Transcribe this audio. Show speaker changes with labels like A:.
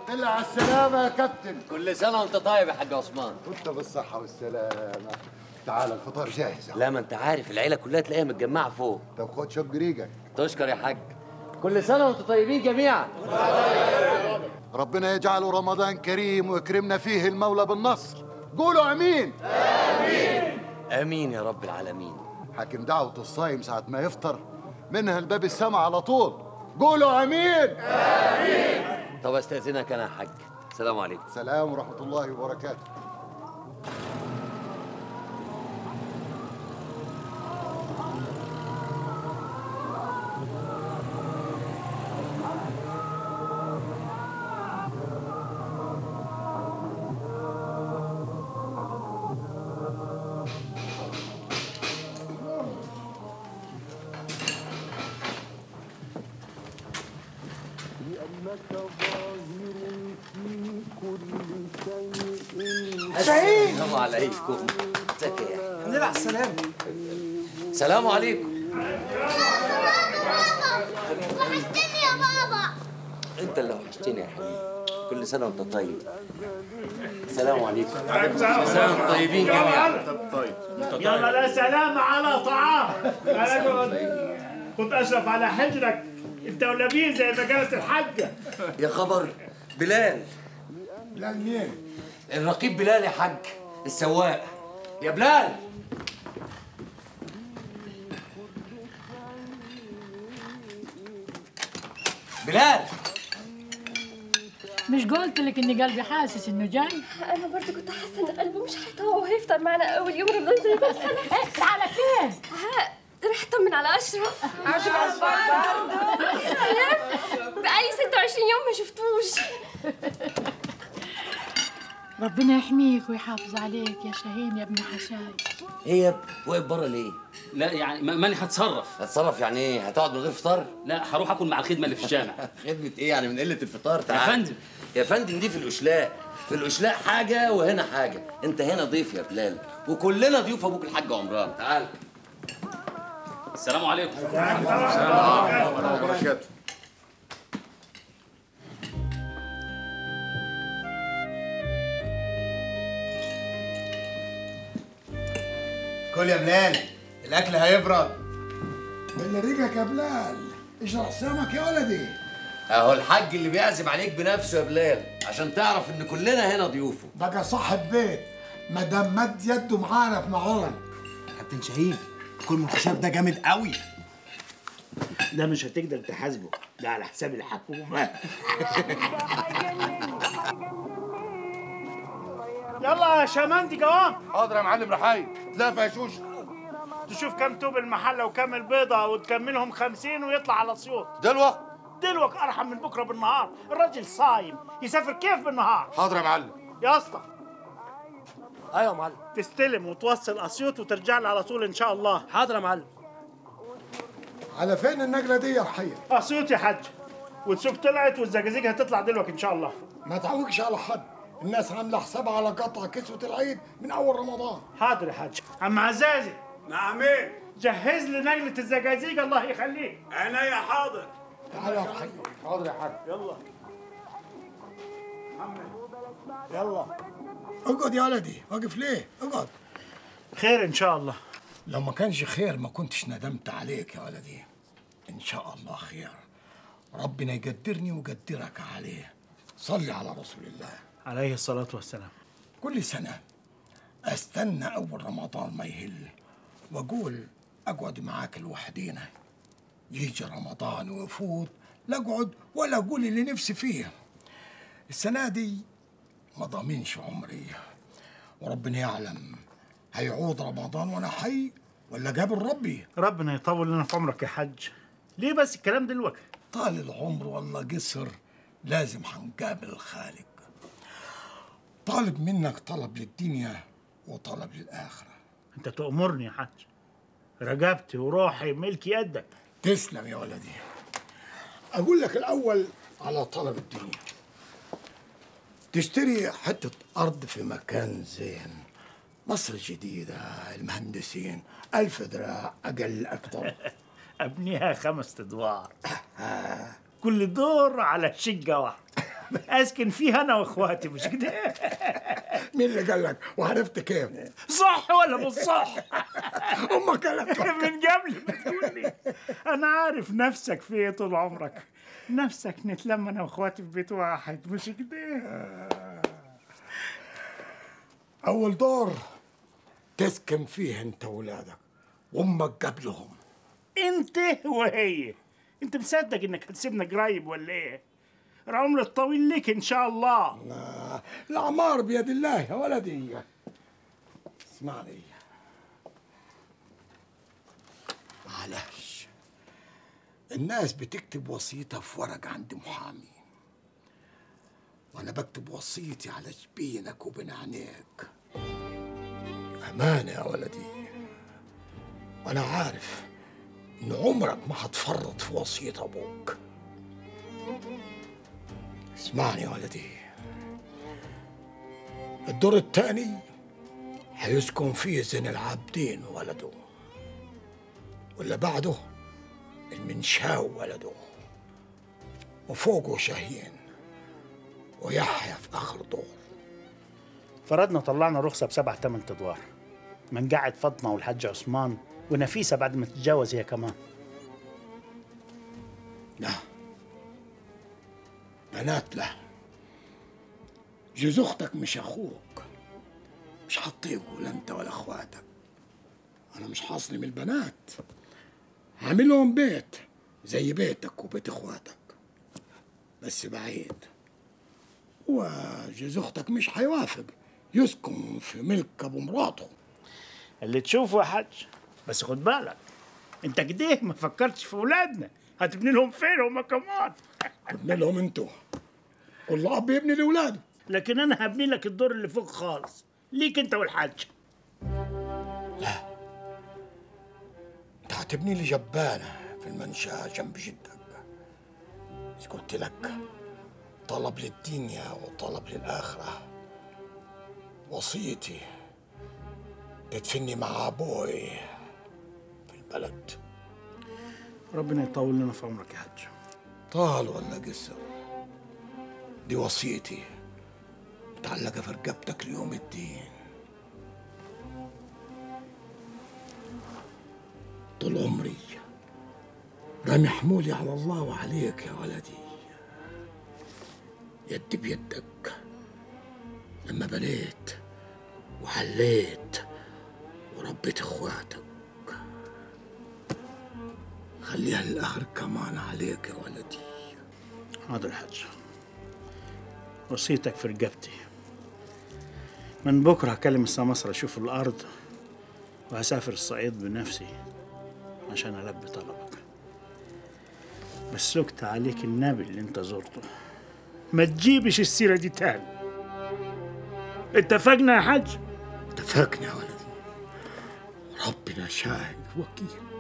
A: الحمد لله على السلامة يا كابتن
B: كل سنة وانت طيب يا حاج عثمان
A: وانت بالصحة والسلامة تعال الفطار جاهز
B: لا ما انت عارف العيلة كلها تلاقيها متجمعة فوق
A: طب خد شق ريقك
B: تشكر يا حاج كل سنة وانتم طيبين جميعا
A: ربنا يجعله رمضان كريم ويكرمنا فيه المولى بالنصر قولوا امين
B: امين يا رب العالمين
A: حاكم دعوة الصايم ساعة ما يفطر منها الباب السما على طول قولوا امين
B: طب استاذنك انا يا حاج السلام عليكم
A: سلام ورحمة الله وبركاته
B: شهيد السلام عليكم ازيك يا
C: الحمد لله على السلامة
B: السلام عليكم
D: وحشتني يا بابا
B: انت اللي وحشتني يا حبيبي كل سنة وانت طيب السلام عليكم
E: عليكم السلام.
B: كل سنة وانتم طيبين جميعا
E: طيب يلا لا سلام على طعام انا كنت كنت اشرف على حجرك انت ولبين زي ما قالت الحاجه
B: يا خبر بلال
E: بلال مين؟
B: الرقيب بلال يا حاج السواق يا بلال بلال
F: مش قلت لك ان قلبي حاسس انه جاي
G: انا برضه كنت حاسه ان قلبه مش هيطوع وهيفطر معنا اول يوم رمضان زي كل سنه
F: ايه على فين
G: ها رح اطمن على اشرف
F: أشرف
G: برضه يا سلام بقالي 26 يوم ما شفتوش
F: ربنا يحميك ويحافظ عليك يا شاهين يا ابن حشاي
B: ايه يا ابني واقف بره ليه؟
H: لا يعني ما- ماني هتصرف
B: هتصرف يعني ايه؟ هتقعد من غير فطار؟
H: لا هروح اكل مع الخدمه اللي في الجامع
B: خدمة ايه يعني من قلة الفطار تعال
H: فندم.
B: يا فندم دي في الأشلاء في الأشلاء حاجة وهنا حاجة أنت هنا ضيف يا بلال وكلنا ضيوف أبوك الحاج عمران تعال
H: السلام عليكم
A: وبركاته
I: كل يا بلال الاكل هيبرد
J: بل ريقك يا بلال اشرح سمك يا ولدي
B: أهو الحاج اللي بيعزم عليك بنفسه يا بلال عشان تعرف إن كلنا هنا ضيوفه
J: بقى صاحب بيت ما دام مد يده معانا في معون
I: كابتن شهيد كل من الخشاف ده جامد قوي
E: ده مش هتقدر تحاسبه ده على حساب الحكومه يلا يا شمندي جوام
K: حاضر يا معلم رحايد تلافى يا شوش
E: تشوف كم توب المحله وكم البيضه وتكملهم خمسين ويطلع على سيوط
K: دلوقتي
E: دلوقتي ارحم من بكره بالنهار الراجل صايم يسافر كيف بالنهار
K: حاضر يا معلم
E: يا اسطى
C: ايوه يا معلم
E: تستلم وتوصل اسيوط وترجع لي على طول ان شاء الله
C: حاضر يا معلم
J: على فين النقله دي يا رحيل
E: اسيوط يا حاج والسوق طلعت والزقازيق هتطلع دلوقتي ان شاء الله
J: ما تعوقش على حد الناس عامله حسابها على قطع كسوة العيد من اول رمضان
E: حاضر يا حاج عم عزازي نعم ايه جهز لي نقلة الزقازيق الله يخليك انا يا حاضر
J: تعال يا رحيل
E: حاضر يا حاج يلا
J: يلا اقعد يا ولدي واقف ليه اقعد
E: خير ان شاء الله
J: لو ما كانش خير ما كنتش ندمت عليك يا ولدي ان شاء الله خير ربنا يقدرني ويقدرك عليه صلي على رسول الله
E: عليه الصلاة والسلام
J: كل سنة استنى اول رمضان ما يهل واقول اقعد معاك لوحدينا يجي رمضان ويفوت لا اقعد ولا اقول اللي نفسي فيه السنة دي ما ضامنش عمري وربنا يعلم هيعود رمضان وانا حي ولا قابل ربي
E: ربنا يطول لنا في عمرك يا حاج ليه بس الكلام دلوقتي
J: طال العمر والله قصر لازم هنقابل الخالق طالب منك طلب للدنيا وطلب للآخرة
E: انت تأمرني يا حاج رقبتي وروحي ملك يدك
J: تسلم يا ولدي أقول لك الأول على طلب الدنيا تشتري حتة أرض في مكان زين مصر الجديدة المهندسين ألف دراع أقل أكثر
E: ابنيها خمس ادوار كل دور على شقة واحدة اسكن فيها انا واخواتي مش كده
J: مين اللي قال لك وعرفت كيف
E: صح ولا مش صح
J: امك قالت لك
E: من قبل ما تقول لي انا عارف نفسك في ايه طول عمرك نفسك نتلم انا واخواتي في بيت واحد مش كده
J: اول دور تسكن فيه انت وولادك وامك قبلهم
E: انت وهي انت مصدق انك هتسيبنا قريب ولا ايه العمر الطويل لك ان شاء الله
J: لا الاعمار بيد الله يا ولدي اسمعني معلش الناس بتكتب وصيتها في ورق عند محامي وانا بكتب وصيتي على جبينك وبين عينيك امانه يا ولدي وانا عارف ان عمرك ما هتفرط في وصيه ابوك اسمعني يا ولدي الدور الثاني هيسكن فيه زين العابدين ولده واللي بعده المنشاو ولده وفوقه شاهين ويحيى في اخر دور
E: فرضنا طلعنا رخصة بسبع تمن ادوار منقعد فاطمة والحاج عثمان ونفيسة بعد ما تتجوز هي كمان
J: لا بنات له جوز اختك مش اخوك مش حطيقه لا انت ولا اخواتك انا مش حاصلم البنات عاملهم بيت زي بيتك وبيت اخواتك بس بعيد وجوز اختك مش هيوافق يسكن في ملك ابو مراته
E: اللي تشوفه يا حاج بس خد بالك انت كده ما فكرتش في اولادنا هتبني لهم فين هما كمان
J: ابني لهم انتوا كل اب يبني لاولاده
E: لكن انا هبني لك الدور اللي فوق خالص ليك انت والحاج
J: انت هتبني لي جبانه في المنشاه جنب جدك مش قلت لك طلب للدنيا وطلب للآخرة وصيتي تدفني مع أبوي في البلد
E: ربنا يطول لنا في عمرك يا حاج
J: طال ولا قصر دي وصيتي متعلقة في رقبتك ليوم الدين طول عمري رامي حمولي على الله وعليك يا ولدي يدي بيدك لما بنيت وعليت وربيت اخواتك خليها للاخر كمان عليك يا ولدي
E: حاضر يا حاج وصيتك في رقبتي من بكره هكلم السمسرة اشوف الارض وهسافر الصعيد بنفسي عشان البي طلبك بس سكت عليك النبي اللي انت زرته ما تجيبش السيره دي تاني اتفقنا يا حاج
J: اتفقنا يا ولدي ربنا شاهد وكيل